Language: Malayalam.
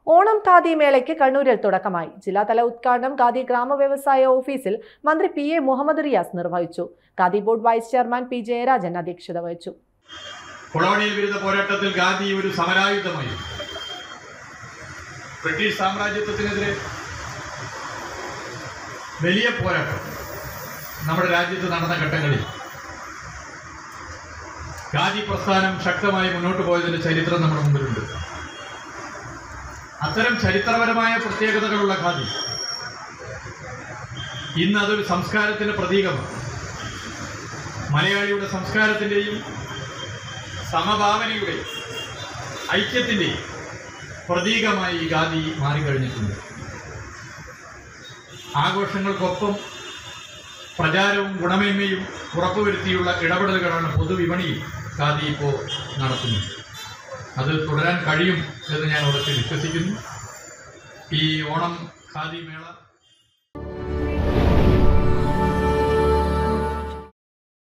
ഓണം ഖാദി മേളയ്ക്ക് കണ്ണൂരിൽ തുടക്കമായി ജില്ലാതല ഉദ്ഘാടനം ഖാദി ഗ്രാമ വ്യവസായ ഓഫീസിൽ മന്ത്രി പി എ മുഹമ്മദ് റിയാസ് നിർവഹിച്ചു Khadi board vice chairman P Jayarajan അധ്യക്ഷത വഹിച്ചു കൊളോണിയൽ വിരുദ്ധ പോരാട്ടത്തിൽ ഗാന്ധി ഒരു സമരായുധമായി ബ്രിട്ടീഷ് സാമ്രാജ്യത്വത്തിനെതിരെ വലിയ പോരാട്ടം നമ്മുടെ രാജ്യത്ത് നടന്ന ഘട്ടങ്ങളിൽ ഖാദി പ്രസ്ഥാനം ശക്തമായി മുന്നോട്ട് പോയതിന്റെ ചരിത്രം നമ്മുടെ മുമ്പിലുണ്ട് അത്തരം ചരിത്രപരമായ പ്രത്യേകതകളുള്ള ഖാദി ഇന്ന് അതൊരു സംസ്കാരത്തിന്റെ പ്രതീകമാണ് മലയാളിയുടെ സംസ്കാരത്തിന്റെയും സമഭാവനയുടെയും ഐക്യത്തിന്റെയും പ്രതീകമായി ഈ ഖാദി മാറിക്കഴിഞ്ഞിട്ടുണ്ട് ആഘോഷങ്ങൾക്കൊപ്പം പ്രചാരവും ഗുണമേന്മയും ഉറപ്പുവരുത്തിയുള്ള ഇടപെടലുകളാണ് പൊതുവിപണിയിൽ ഖാദി ഇപ്പോൾ നടത്തുന്നത് അത് തുടരാൻ കഴിയും എന്ന് ഞാൻ ഉറച്ച് വിശ്വസിക്കുന്നു ഈ ഓണം ഖാദി മേള